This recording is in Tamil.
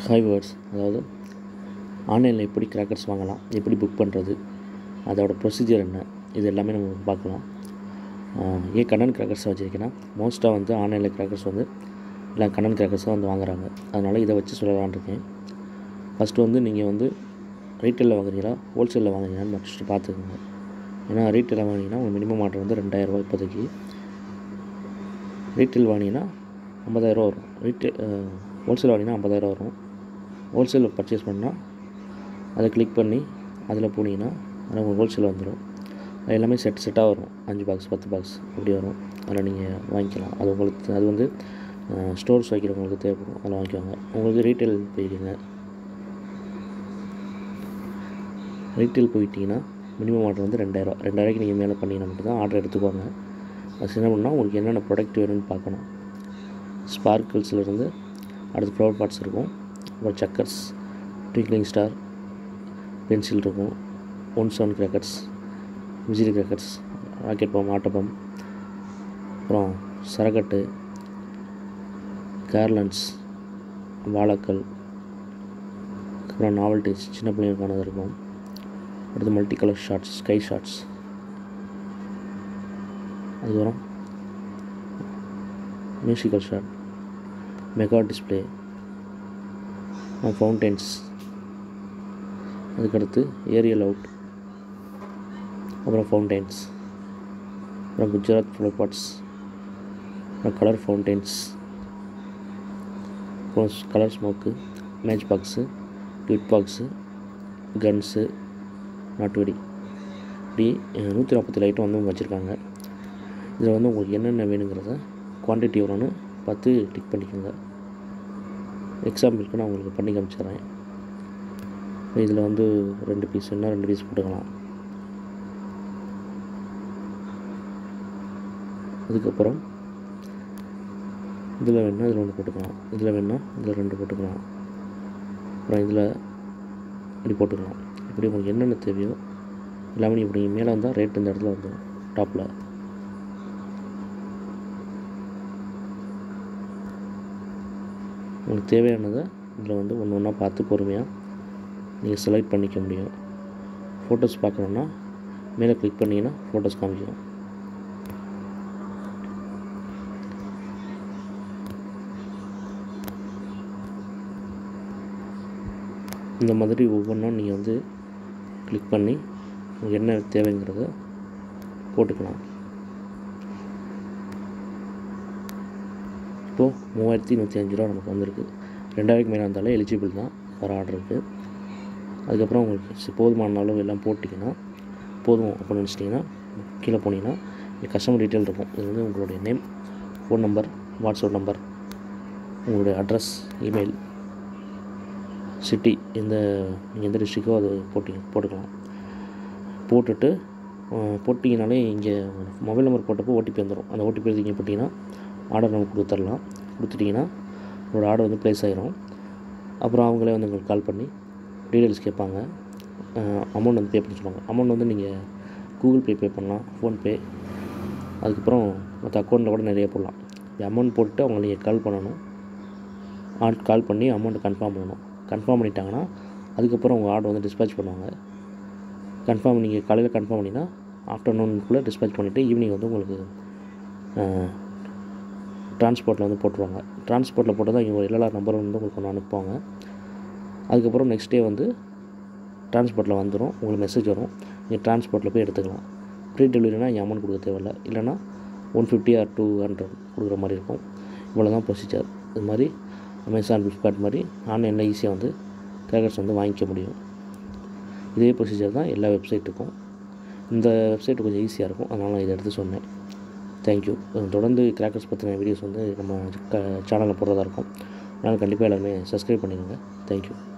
ஹாய் வேர்ட்ஸ் அதாவது ஆன்லைனில் எப்படி கிராக்கர்ஸ் வாங்கலாம் எப்படி புக் பண்ணுறது அதோட ப்ரொசீஜர் என்ன இது எல்லாமே நம்ம பார்க்கலாம் ஆஹ் ஏன் கண்ணன் கிராக்கர்ஸ் வச்சுருக்கேன்னா மோஸ்ட்டாக வந்து ஆன்லைனில் கிராக்கர்ஸ் வந்து எல்லாம் கண்ணன் கிராக்கர்ஸ் தான் வந்து வாங்குறாங்க அதனால் இதை வச்சு சொல்லலாம்னு இருக்கேன் ஃபஸ்ட்டு வந்து நீங்கள் வந்து ரீட்டெயிலில் வாங்குறீங்களா ஹோல்சேலில் வாங்குறீங்களான்னு ஃபஸ்ட்டு பார்த்துக்கோங்க ஏன்னா ரீட்டெயிலில் வாங்கினீங்கன்னா உங்களுக்கு மினிமம் ஆர்டர் வந்து ரெண்டாயிரரூவா இப்போதைக்கு ரீட்டெயில் வாங்கினீங்கன்னா ஐம்பதாயிரரூவா வரும் ரீட்டெயில் ஹோல்சேல் வாங்கினா ஐம்பதாயிரம் வரும் ஹோல்சேல் பர்ச்சேஸ் பண்ணால் அதை கிளிக் பண்ணி அதில் போனீங்கன்னா அதில் உங்களுக்கு ஹோல்சேல் வந்துடும் அது எல்லாமே செட் செட்டாக வரும் அஞ்சு பாக்ஸ் பத்து பாக்ஸ் அப்படி வரும் அதில் நீங்கள் வாங்கிக்கலாம் அது உங்களுக்கு அது வந்து ஸ்டோர்ஸ் வைக்கிறவங்களுக்கு தேவைப்படும் அதில் வாங்கிக்குவாங்க உங்களுக்கு ரீட்டைல் போயிருக்கீங்க ரீட்டைல் போயிட்டீங்கன்னா மினிமம் ஆர்டர் வந்து ரெண்டாயிரம் ரெண்டாயிரூவாய்க்கு நீங்கள் மேலே பண்ணிங்கன்னா மட்டும்தான் ஆர்டர் எடுத்துக்குவாங்க அது என்ன பண்ணால் உங்களுக்கு என்னென்ன ப்ராடக்ட் வேணும்னு பார்க்கணும் ஸ்பார்க்கிள்ஸ்லேருந்து அடுத்து ஃப்ளவர் பார்ட்ஸ் இருக்கும் அப்புறம் சக்கர்ஸ் ட்விங்க்லிங் ஸ்டார் பென்சில் இருக்கும் ஒன் செவன் கிராக்கர்ஸ் விசிறி கிராக்கர்ஸ் ராக்கெட் பம் ஆட்டப்பம் அப்புறம் சரக்கட்டு கேர்லன்ஸ் வாழைக்கல் அப்புறம் நாவல்டிஸ் சின்ன பிள்ளைங்களுக்கானது இருக்கும் அடுத்து multi colour shots sky shots அதுக்கப்புறம் musical shot mega display fountains அதுக்கடுத்து ஏரியல் அவுட் அப்புறம் ஃபவுண்டெயின்ஸ் அப்புறம் குஜராத் ஃப்ளவர் பாட்ஸ் அப்புறம் கலர் ஃபவுண்டெயின்ஸ் அப்புறம் colour smoke match box kit box guns நாட்டுவெடி இப்படி நூற்றி நாற்பத்தி ஐட்டம் வந்து அவங்க வச்சுருக்காங்க இதில் வந்து உங்களுக்கு என்னென்ன வேணுங்கிறத குவான்டிட்டி எவ்வளோன்னு பார்த்து டிக் பண்ணிக்கோங்க எக்ஸாம்பிளுக்கு நான் உங்களுக்கு பண்ணி காமிச்சிடுறேன் இதில் வந்து ரெண்டு பீஸ் என்ன ரெண்டு பீஸ் போட்டுக்கலாம் அதுக்கப்புறம் இதில் வேணால் இதில் ஒன்று போட்டுக்கலாம் இதில் வேணால் இதில் ரெண்டு போட்டுக்கலாம் அப்புறம் இதில் இப்படி போட்டுக்கலாம் இப்படி உங்களுக்கு என்னென்ன தேவையோ எல்லாமே இப்படி மேலே வந்தால் ரேட் இந்த இடத்துல வந்துடும் டாப்பில் உங்களுக்கு தேவையானதை இதில் வந்து ஒன்று ஒன்றா பார்த்து பொறுமையாக நீங்கள் செலக்ட் பண்ணிக்க முடியும் ஃபோட்டோஸ் பார்க்கணுன்னா மேலே கிளிக் பண்ணிங்கன்னா ஃபோட்டோஸ் காமிக்கும் இந்த மாதிரி ஒவ்வொன்றும் நீங்கள் வந்து கிளிக் பண்ணி உங்களுக்கு என்ன தேவைங்கிறத போட்டுக்கலாம் இப்போது மூவாயிரத்தி நூற்றி அஞ்சு ரூபா நமக்கு வந்திருக்கு ரெண்டாயிரக்கு மேலே இருந்தாலே எலிஜிபிள் தான் வர ஆர்டருக்கு அதுக்கப்புறம் உங்களுக்கு போதுமான அளவு எல்லாம் போட்டிங்கன்னா போதும் அப்படின்னு நினச்சிட்டிங்கன்னா கீழே போனீங்கன்னா இங்கே கஸ்டமர் டீட்டெயில் இருக்கும் இது வந்து உங்களுடைய name phone number WhatsApp number உங்களுடைய அட்ரஸ் இமெயில் சிட்டி எந்த நீங்கள் எந்த டிஸ்ட்ரிக்கோ அது போட்டிங்க போட்டுக்கலாம் போட்டுட்டு போட்டிங்கனாலே இங்கே மொபைல் நம்பர் போட்டப்போ ஓடிபி வந்துடும் அந்த ஓடிபி எடுத்து இங்கே போட்டிங்கன்னா ஆர்டர் நம்ம கொடுத்துடலாம் கொடுத்துட்டிங்கன்னா உங்களோட ஆர்டர் வந்து ப்ளேஸ் ஆகிரும் அப்புறம் அவங்களே வந்து உங்களுக்கு கால் பண்ணி டீட்டெயில்ஸ் கேட்பாங்க அமௌண்ட் வந்து பே பண்ண சொல்லுவாங்க அமௌண்ட் வந்து நீங்கள் கூகுள் பே பே பண்ணலாம் ஃபோன்பே அதுக்கப்புறம் மற்ற அக்கௌண்ட்டில் கூட நிறைய போடலாம் அமௌண்ட் போட்டு அவங்க நீங்கள் கால் பண்ணணும் ஆட் கால் பண்ணி அமௌண்ட்டை கன்ஃபார்ம் பண்ணணும் கன்ஃபார்ம் பண்ணிட்டாங்கன்னா அதுக்கப்புறம் உங்கள் ஆர்டர் வந்து டிஸ்பேச் பண்ணுவாங்க கன்ஃபார்ம் நீங்கள் காலையில் கன்ஃபார்ம் பண்ணிங்கன்னா ஆஃப்டர்நூனுக்குள்ளே டிஸ்பேச் பண்ணிவிட்டு ஈவினிங் வந்து உங்களுக்கு ட்ரான்ஸ்போர்ட்டில் வந்து போட்டுருவாங்க ட்ரான்ஸ்போர்ட்டில் போட்டு தான் இங்கே எல்லா நம்பரும் வந்து உங்களுக்கு ஒன்று அனுப்புவாங்க அதுக்கப்புறம் நெக்ஸ்ட் டே வந்து ட்ரான்ஸ்போர்ட்டில் வந்துடும் உங்களுக்கு மெசேஜ் வரும் நீங்கள் ட்ரான்ஸ்போர்ட்டில் போய் எடுத்துக்கலாம் ஃப்ரீ டெலிவரினா இங்கே அமௌண்ட் கொடுக்க தேவையில்ல இல்லைனா one fifty or two hundred கொடுக்குற மாதிரி இருக்கும் இவ்வளோ தான் ப்ரொசீஜர் இது மாதிரி அமேசான் ஃப்ளிப்கார்ட் மாதிரி ஆன்லைனில் ஈஸியாக வந்து கிராக்கர்ஸ் வந்து வாங்கிக்க முடியும் இதே ப்ரொசீஜர் தான் எல்லா வெப்சைட்டுக்கும் இந்த வெப்சைட் கொஞ்சம் ஈஸியாக இருக்கும் அதனால் நான் இதை எடுத்து சொன்னேன் தேங்க்யூ தொடர்ந்து கிராக்கர்ஸ் பற்றின வீடியோஸ் வந்து நம்ம சேனலில் போடுறதா இருக்கும் அதனால் கண்டிப்பாக எல்லாருமே சப்ஸ்கிரைப் பண்ணிடுங்க தேங்க்யூ